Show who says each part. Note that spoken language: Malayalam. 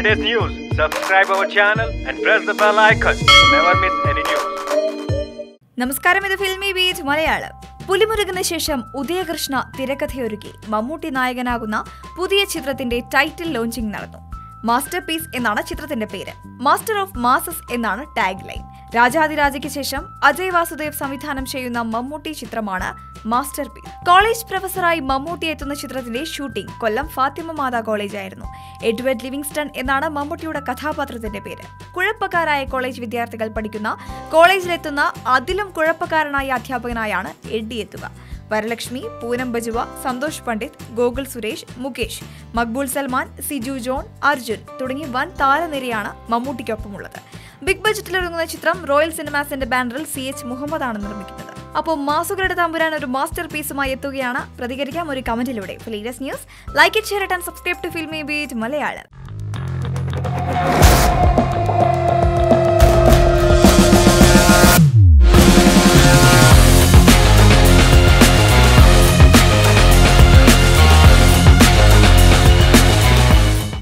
Speaker 1: latest news, subscribe our channel and press the bell icon to never miss any news.
Speaker 2: നമസ്കാരം ഇത് ഫിൽമി ബീറ്റ് മലയാളം പുലിമുരുകന് ശേഷം ഉദയകൃഷ്ണ തിരക്കഥയൊരുക്കി മമ്മൂട്ടി നായകനാകുന്ന പുതിയ ചിത്രത്തിന്റെ ടൈറ്റിൽ ലോഞ്ചിംഗ് നടന്നു മാസ്റ്റർ പീസ് എന്നാണ് ചിത്രത്തിന്റെ പേര് മാസ്റ്റർ ഓഫ് മാസസ് എന്നാണ് ടാഗ് ലൈൻ രാജാതിരാജയ്ക്ക് ശേഷം അജയ് വാസുദേവ് സംവിധാനം ചെയ്യുന്ന മമ്മൂട്ടി ചിത്രമാണ് മാസ്റ്റർ പീസ് കോളേജ് പ്രൊഫസറായി മമ്മൂട്ടി എത്തുന്ന ചിത്രത്തിന്റെ ഷൂട്ടിംഗ് കൊല്ലം ഫാത്തിമ മാതാ കോളേജായിരുന്നു എഡ്വേർഡ് ലിവിങ്സ്റ്റൺ എന്നാണ് മമ്മൂട്ടിയുടെ കഥാപാത്രത്തിന്റെ പേര് കുഴപ്പക്കാരായ കോളേജ് വിദ്യാർത്ഥികൾ പഠിക്കുന്ന കോളേജിലെത്തുന്ന അതിലും കുഴപ്പക്കാരനായ അധ്യാപകനായാണ് എഡ്ഡി എത്തുക വരലക്ഷ്മി പൂനം ബജുവ സന്തോഷ് പണ്ഡിറ്റ് ഗോകുൽ സുരേഷ് മുകേഷ് മക്ബൂൾ സൽമാൻ സിജു ജോൺ അർജുൻ തുടങ്ങി വൻ താരനിരയാണ് മമ്മൂട്ടിക്കൊപ്പമുള്ളത് ബിഗ് ബജറ്റിലൊരുങ്ങുന്ന ചിത്രം റോയൽ സിനിമാസിന്റെ ബാനറിൽ സി എച്ച് മുഹമ്മദ് ആണ് നിർമ്മിക്കുന്നത് അപ്പോൾ മാസുകളുടെ തമ്പുരാൻ ഒരു മാസ്റ്റർ പീസുമായി എത്തുകയാണ് പ്രതികരിക്കാം ഒരു കമന്റിലൂടെ latest news like it share and subscribe to Filmibeat Malayalam